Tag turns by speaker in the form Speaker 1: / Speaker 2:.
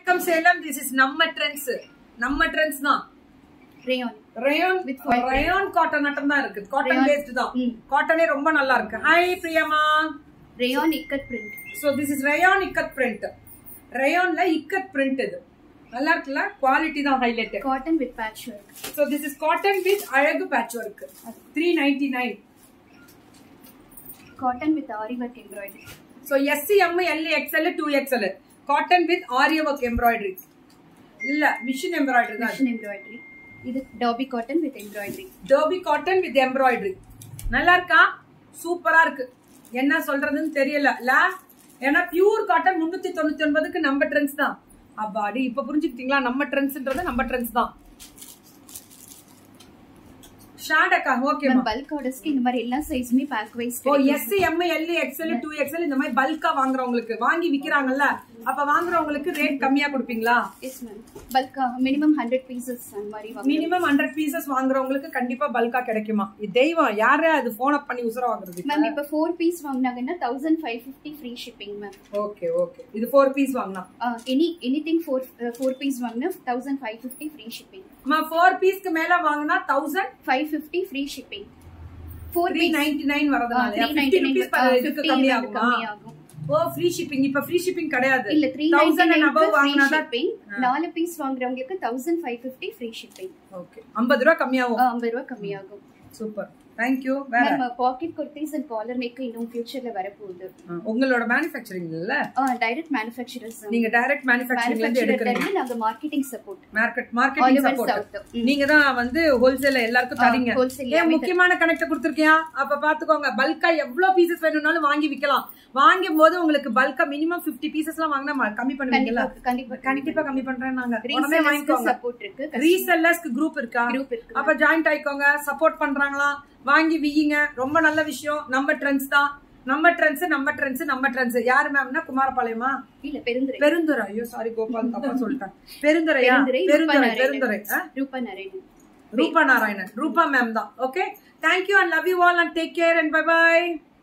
Speaker 1: வணக்கம் Salem this is நம்ம Trends நம்ம ட்ரெண்ட்ஸ் தான்
Speaker 2: rayon
Speaker 1: rayon
Speaker 2: With white
Speaker 1: rayon cotton மட்டும் தான் இருக்கு காட்டன்
Speaker 2: Rayon.
Speaker 1: பேஸ்ட் தான்
Speaker 2: ம்.
Speaker 1: காட்டனே ரொம்ப நல்லா இருக்கு ஹாய் பிரியமா
Speaker 2: rayon ikat print
Speaker 1: so this is rayon ikat print ரயான்ல இக்கத் பிரிண்ட் இது நல்லா இருக்குல்ல குவாலிட்டி தான் highlight
Speaker 2: cotton with patch work
Speaker 1: so this is cotton with அழகு patch work three ninety nine
Speaker 2: cotton with aari work embroidery
Speaker 1: so S M L XL two XL cotton with ஆரிய work embroidery இல்ல machine embroidery தான்
Speaker 2: machine embroidery இது dobby cotton with embroidery
Speaker 1: dobby cotton with embroidery நல்லா இருக்கா சூப்பரா இருக்கு என்ன சொல்றதுன்னு தெரியல இல்ல ஏன்னா பியூர் காட்டன் முன்னூத்தி தொண்ணூத்தி ஒன்பதுக்கு நம்ம ட்ரெண்ட்ஸ் தான் அப்பாடி இப்ப புரிஞ்சுக்கிட்டீங்களா நம்ம ட்ரெண்ட்ஸ்ன்றது நம்ம ட்ரெண்ட்ஸ் தான் ஷார்ட் அக்கா ஓகேமா
Speaker 2: மேம் பல்க் ஆர்டர்ஸ்க்கு இந்த மாதிரி எல்லா சைஸுமே பேக் வைஸ்
Speaker 1: ஓ S M L XL two XL இந்த மாதிரி பல்கா வாங்குறவங்களுக்கு வாங்கி விக்கிறாங்கல்ல அப்ப வாங்குறவங்களுக்கு ரேட் கம்மியா கொடுப்பீங்களா
Speaker 2: எஸ் மேம் பல்கா மினிமம் ஹண்ட்ரட் பீசஸ் அந்த மாதிரி வாங்க
Speaker 1: மினிமம் ஹண்ட்ரட் பீசஸ் வாங்குறவங்களுக்கு கண்டிப்பா பல்கா கிடைக்குமா இது தெய்வம் யாரே அது போன் அப் பண்ணி உசுர வாங்குறது
Speaker 2: மேம் இப்போ ஃபோர் பீஸ் வாங்கினாங்கன்னா thousand five fifty free shipping ma'am
Speaker 1: okay okay இது ஃபோர் பீஸ் வாங்கினா
Speaker 2: any any thing four four piece வாங்கினா thousand five fifty free shipping
Speaker 1: அம்மா ஃபோர் பீஸ்க்கு மேல வாங்கினா thousand
Speaker 2: five fifty free shipping four
Speaker 1: three ninety nine வரதுனால
Speaker 2: three
Speaker 1: fifty
Speaker 2: ninety
Speaker 1: rupees இதுக்கு கம்மியாகுமா
Speaker 2: கம்மியாகும்
Speaker 1: ஓ ஃப்ரீ ஷிப்பிங் இப்ப ஃப்ரீ ஷிப்பிங் கிடையாது
Speaker 2: இல்ல three
Speaker 1: thousand and above
Speaker 2: free
Speaker 1: வாங்கினாதான்
Speaker 2: ஷிப்பிங் நாலு பீஸ் வாங்குறவங்களுக்கு thousand five fifty free shipping
Speaker 1: okay ஐம்பது ரூபா கம்மியாகும்
Speaker 2: ஐம்பது ரூபா கம்மியாகும்
Speaker 1: சூப்பர் தேங்க்யூ வேற
Speaker 2: நம்ம pocket kurtis and collar neck இன்னும் ஃபியூச்சர்ல வரப்போகுது
Speaker 1: ஆ, உங்களோட மேனுஃபேக்சரிங் இல்ல
Speaker 2: டைரக்ட் மேனுஃபேக்சரர்ஸ்
Speaker 1: நீங்க டைரக்ட் மேனுஃபேக்சரிங்ல இருந்து
Speaker 2: மேனுஃபேக்சரர்ல
Speaker 1: எடுக்கிறீங்க
Speaker 2: இருந்து நாங்க marketing support
Speaker 1: market
Speaker 2: All
Speaker 1: marketing
Speaker 2: over
Speaker 1: support
Speaker 2: South. ம்.
Speaker 1: நீங்க தான் வந்து ஹோல்சேல எல்லாருக்கும்
Speaker 2: ஆ,
Speaker 1: தரீங்க
Speaker 2: wholesale
Speaker 1: ஏன் முக்கியமான கனெக்ட் கொடுத்துருக்கியா அப்ப பாத்துக்கோங்க பல்கா எவ்வளவு பீசஸ் வேணும்னாலும் வாங்கி விக்கலாம் வாங்கும் போது உங்களுக்கு பல்கா மினிமம் 50 பீசஸ் எல்லாம் வாங்கினா ம- கம்மி பண்ணுவீங்கல்ல
Speaker 2: கண்டிப்பா கண்டிப்பா
Speaker 1: கண்டிப்பா கம்மி பண்றேன் நாங்க உடனே
Speaker 2: ரீசேலர்ஸ்க்கு
Speaker 1: வாங்கிக்கோங்க
Speaker 2: சப்போர்ட் இருக்கு
Speaker 1: ரீசெல்லர்ஸ்க்கு குரூப் இருக்கா
Speaker 2: குரூப் இருக்கு
Speaker 1: அப்ப ஜாயிண்ட் ஆயிக்கோங்க சப்போர்ட் பண்றாங்களா வாங்கி வியுங்க ரொம்ப நல்ல விஷயம் நம்ம ட்ரெண்ட்ஸ் தான் நம்ம ட்ரெண்ட்ஸ் நம்ம ட்ரெண்ட்ஸ் நம்ம ட்ரெண்ட்ஸ் யாரு மேம்னா குமாரபாளையமா
Speaker 2: இல்ல பெருந்துரை
Speaker 1: பெருந்துறை ஐயோ சாரி கோபால் தப்பா சொல்லிட்டேன் பெருந்துறையா
Speaker 2: பெருந்துறை,
Speaker 1: பெருந்துறை
Speaker 2: ரூபா
Speaker 1: பெருந்துறை ஆ?
Speaker 2: ரூபா நரேன்
Speaker 1: ரூபா நாராயணன் ரூபா மேம் தான் okay thank you and love you all and take care and bye by